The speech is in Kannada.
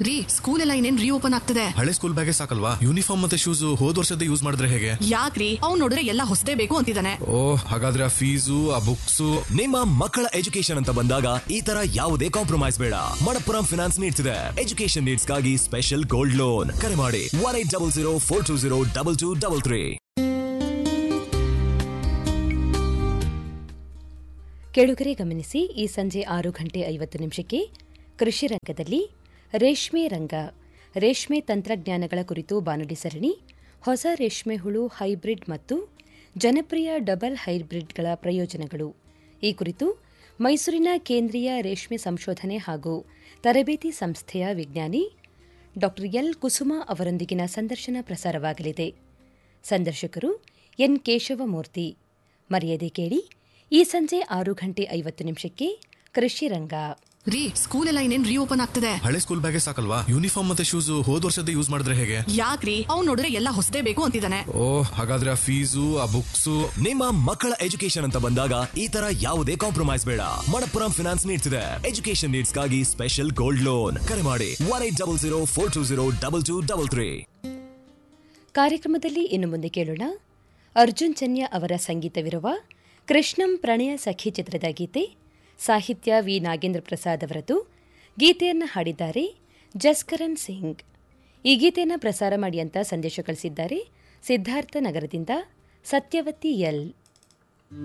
ರೀ ಸ್ಕೂಲ್ ಎಲ್ಲ ಇನ್ನೇನ್ ರೀಓಪನ್ ಆಗ್ತದೆ ಹಳೆ ಸ್ಕೂಲ್ ಬ್ಯಾಗೇ ಸಾಕಲ್ವಾ ಯೂನಿಫಾರ್ಮ್ ಮತ್ತೆ ಶೂಸ್ ಹೋದ್ ವರ್ಷದ ಯೂಸ್ ಮಾಡಿದ್ರೆ ಹೇಗೆ ಯಾಕ್ರಿ ಅವ್ನ್ ನೋಡಿದ್ರೆ ಎಲ್ಲ ಹೊಸದೇ ಬೇಕು ಅಂತಿದ್ದಾನೆ ಓ ಹಾಗಾದ್ರೆ ಆ ಫೀಸು ಆ ಬುಕ್ಸು ನಿಮ್ಮ ಮಕ್ಕಳ ಎಜುಕೇಶನ್ ಅಂತ ಬಂದಾಗ ಈ ತರ ಯಾವುದೇ ಕಾಂಪ್ರಮೈಸ್ ಬೇಡ ಮಣಪ್ಪುರಂ ಫಿನಾನ್ಸ್ ನೀಡ್ಸ್ ಇದೆ ಎಜುಕೇಶನ್ ನೀಡ್ಸ್ ಗಾಗಿ ಸ್ಪೆಷಲ್ ಗೋಲ್ಡ್ ಲೋನ್ ಕರೆ ಮಾಡಿ one eight double zero four two zero double two double three ಕೇಳುಗರೆ ಗಮನಿಸಿ ಈ ಸಂಜೆ ಆರು ಗಂಟೆ ಐವತ್ತು ನಿಮಿಷಕ್ಕೆ ಕೃಷಿ ರಂಗದಲ್ಲಿ ರೇಷ್ಮೆ ರಂಗ ರೇಷ್ಮೆ ತಂತ್ರಜ್ಞಾನಗಳ ಕುರಿತು ಬಾನುಲಿ ಸರಣಿ ಹೊಸ ರೇಷ್ಮೆ ಹುಳು ಹೈಬ್ರಿಡ್ ಮತ್ತು ಜನಪ್ರಿಯ ಡಬಲ್ ಹೈಬ್ರಿಡ್ಗಳ ಪ್ರಯೋಜನಗಳು ಈ ಕುರಿತು ಮೈಸೂರಿನ ಕೇಂದ್ರೀಯ ರೇಷ್ಮೆ ಸಂಶೋಧನೆ ಹಾಗೂ ತರಬೇತಿ ಸಂಸ್ಥೆಯ ವಿಜ್ಞಾನಿ ಡಾ ಎಲ್ ಕುಸುಮ ಅವರೊಂದಿಗಿನ ಸಂದರ್ಶನ ಪ್ರಸಾರವಾಗಲಿದೆ ಸಂದರ್ಶಕರು ಎನ್ ಕೇಶವಮೂರ್ತಿ ಮರ್ಯಾದೆ ಕೇಳಿ ಈ ಸಂಜೆ ಆರು ಗಂಟೆ ಐವತ್ತು ನಿಮಿಷಕ್ಕೆ ಕೃಷಿ ರಂಗ ರೀ ಸ್ಕೂಲ್ ಎಲ್ಲ ಇನ್ನೇನ್ ರೀಓಪನ್ ಆಗ್ತದೆ ಹಳೆ ಸ್ಕೂಲ್ ಬ್ಯಾಗೇ ಸಾಕಲ್ವಾ ಯೂನಿಫಾರ್ಮ್ ಮತ್ತೆ ಶೂಸ್ ಹೋದ್ ವರ್ಷದ ಯೂಸ್ ಮಾಡಿದ್ರೆ ಹೇಗೆ ಯಾಕ್ರಿ ಅವ್ನ್ ನೋಡಿದ್ರೆ ಎಲ್ಲ ಹೊಸದೇ ಬೇಕು ಅಂತಿದ್ದಾನೆ ಓ ಹಾಗಾದ್ರೆ ಆ ಫೀಸು ಆ ಬುಕ್ಸು ನಿಮ್ಮ ಮಕ್ಕಳ ಎಜುಕೇಶನ್ ಅಂತ ಬಂದಾಗ ಈ ತರ ಯಾವುದೇ ಕಾಂಪ್ರಮೈಸ್ ಬೇಡ ಮಣಪ್ಪುರಂ ಫಿನಾನ್ಸ್ ನೀಡ್ಸ್ ಇದೆ ಎಜುಕೇಶನ್ ನೀಡ್ಸ್ ಗಾಗಿ ಸ್ಪೆಷಲ್ ಗೋಲ್ಡ್ ಲೋನ್ ಕರೆ ಮಾಡಿ one eight double zero four two zero double two double three ಕಾರ್ಯಕ್ರಮದಲ್ಲಿ ಇನ್ನು ಮುಂದೆ ಕೇಳೋಣ ಅರ್ಜುನ್ ಜನ್ಯ ಅವರ ಸಂಗೀತವಿರುವ ಕೃಷ್ಣಂ ಪ್ರಣಯ ಸಖಿ ಚಿತ್ರದ ಗೀತೆ ಸಾಹಿತ್ಯ ವಿ ನಾಗೇಂದ್ರ ಪ್ರಸಾದ್ ಅವರದು ಗೀತೆಯನ್ನು ಹಾಡಿದ್ದಾರೆ ಜಸ್ಕರನ್ ಸಿಂಗ್ ಈ ಗೀತೆಯನ್ನು ಪ್ರಸಾರ ಮಾಡಿ ಅಂತ ಸಂದೇಶ ಕಳಿಸಿದ್ದಾರೆ ಸಿದ್ಧಾರ್ಥ ನಗರದಿಂದ ಸತ್ಯವತಿ ಎಲ್